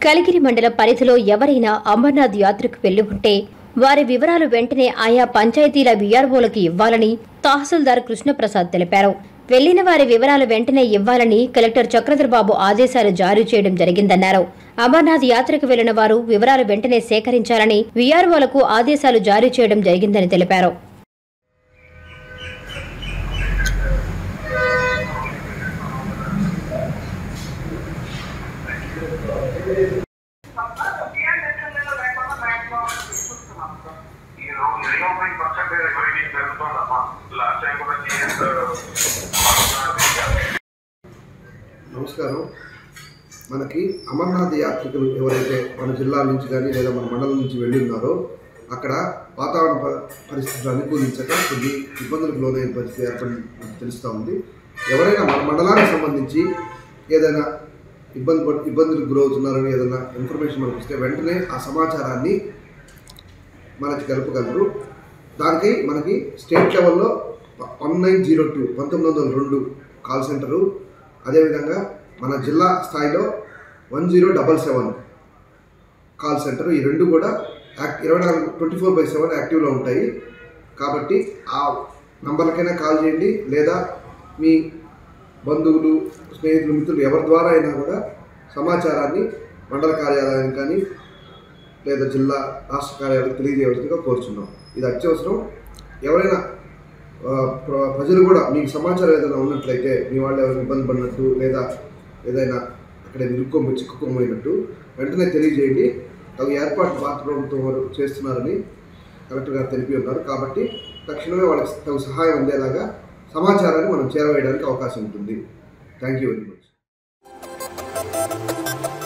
కలిగిరి మండలం పరిధిలో ఎవరైనా అమర్నాథ్ యాత్రకు వెళ్లి ఉంటే వారి వివరాలు వెంటనే ఆయా పంచాయతీల వీఆర్ఓలకు ఇవ్వాలని తహసీల్దార్ కృష్ణప్రసాద్ తెలిపారు వెళ్లిన వారి వివరాలు వెంటనే ఇవ్వాలని కలెక్టర్ చక్రధర్బాబు ఆదేశాలు జారీ చేయడం జరిగిందన్నారు అమర్నాథ్ యాత్రకు వెళ్లిన వారు వివరాలు వెంటనే సేకరించాలని వీఆర్ఓలకు ఆదేశాలు జారీ చేయడం జరిగిందని తెలిపారు ఈ రోజు రీఓపెనింగ్ పర్సెంటేజ్ ఎవరికి జరుగుతుందమ్మా లాస్ట్ టైం కూడా జిఎస్ నమస్కారం మనకి అమర్నాథ్ యాత్రికులు ఎవరైతే మన జిల్లా నుంచి కానీ లేదా మన మండలం నుంచి వెళ్ళి ఉన్నారో అక్కడ వాతావరణ ప- పరిస్థితులు అనుకూలించక కొన్ని ఇబ్బందులకు లోనైన పరిస్థితి ఏర్పడి మనకు తెలుస్తూ ఉంది ఎవరైనా మన మండలానికి సంబంధించి ఏదైనా ఇబ్బంది పడు ఇబ్బందులకు గురవుతున్నారని ఏదైనా ఇన్ఫర్మేషన్ మనకు ఇస్తే వెంటనే ఆ సమాచారాన్ని మనకి తెలుపగలరు దానికి మనకి స్టేట్ లెవెల్లో వన్ నైన్ జీరో టూ పంతొమ్మిది వందల రెండు కాల్ సెంటరు అదేవిధంగా మన జిల్లా స్థాయిలో one zero double seven call centre ఈ రెండు కూడా యాక్ట్ ఇరవై నాలుగు ట్వంటీ ఫోర్ బై సెవెన్ యాక్టివ్లో ఉంటాయి కాబట్టి ఆ నంబర్లకైనా కాల్ చేయండి లేదా మీ బంధువులు స్నేహితులు మిత్రులు ఎవరి ద్వారా అయినా కూడా సమాచారాన్ని మండల కార్యాలయానికి కానీ లేదా జిల్లా రాష్ట్ర కార్యాలయాలకు తెలియజేయవలసిందిగా కోరుచున్నాం ఇది అత్యవసరం ఎవరైనా ఆ, ప్ర- ప్రజలు కూడా మీకు సమాచారం ఏదైనా ఉన్నట్లయితే మీ వాళ్ళు ఎవరైనా ఇబ్బంది పడినట్టు లేదా ఏదైనా అక్కడ ఇరుక్కోమ చిక్కుకోమైనట్టు వెంటనే తెలియజేయండి తగు ఏర్పాటు భారత ప్రభుత్వం వారు చేస్తున్నారని కలెక్టర్ గారు తెలిపి ఉన్నారు కాబట్టి తక్షణమే వాళ్ళకి తగు సహాయం అందేలాగా సమాచారాన్ని మనం చేరవేయడానికి అవకాశం ఉంటుంది థ్యాంక్ యూ వెరీ మచ్